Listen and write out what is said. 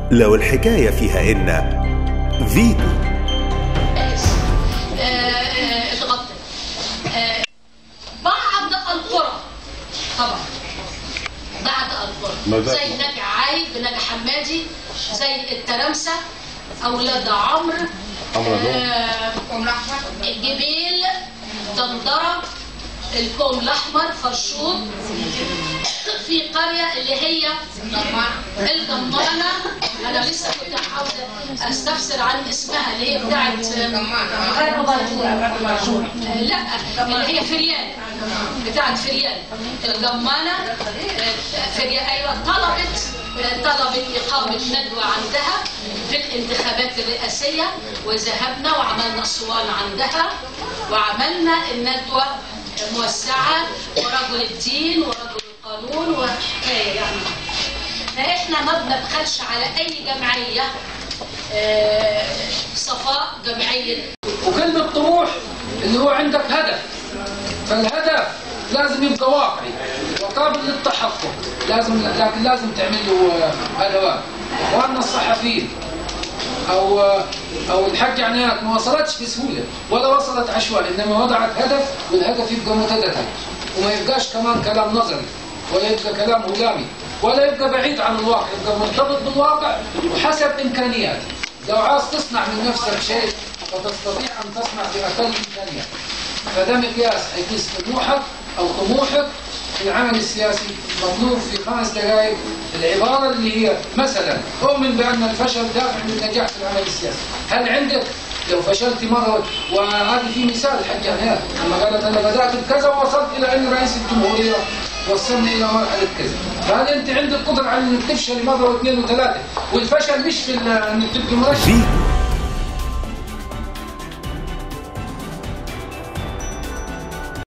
لو الحكاية فيها إن فيتو آه، آه، اتغطت آه، بعض القرى طبعا بعض القرى ماذا؟ زي نجع عايد نجع حمادي زي الترمسة أولاد عمرو عمرو نور. آه، جبيل دندرة الكوم الأحمر فرشوط في قرية اللي هي الجمانة أنا لسه كنت عاوزة أستفسر عن اسمها اللي هي بتاعت آه، لا اللي هي فريال بتاعت فريال الجمانة آه، فريال أيوة طلبت آه، طلبت إقامة ندوة عندها في الانتخابات الرئاسية وذهبنا وعملنا صوان عندها وعملنا الندوة موسعة ورجل الدين ورجل القانون وحكاية يعني فإحنا ما بنبخلش على أي جمعية آه، صفاء جمعية وكلمة طموح اللي هو عندك هدف فالهدف لازم يبقى واقعي وقابل للتحقق لازم لكن لازم تعمل له آه، ادوات اخواننا الصحفيين او آه، او الحق عنايات ما وصلتش بسهوله ولا وصلت عشوائي انما وضعت هدف والهدف يبقى متدتك وما يبقاش كمان كلام نظري ولا يبقى كلام هلامي ولا يبقى بعيد عن الواقع يبقى مرتبط بالواقع وحسب امكانياتك لو عاوز تصنع من نفسك شيء فتستطيع ان تصنع باقل امكانيات فده مقياس حيقيس طموحك او طموحك في العمل السياسي مطلوب في خمس دقائق العباره اللي هي مثلا اؤمن بان الفشل دافع للنجاح في العمل السياسي هل عندك لو فشلت مره وهذه في مثال حق عنايات لما قالت انا بدات بكذا ووصلت الى ان رئيس الجمهوريه وصلني الى مرحله كذا فهل انت عندك قدره على انك تفشل مره واثنين وثلاثه والفشل مش في ال- انك تبقى مرشح فيتو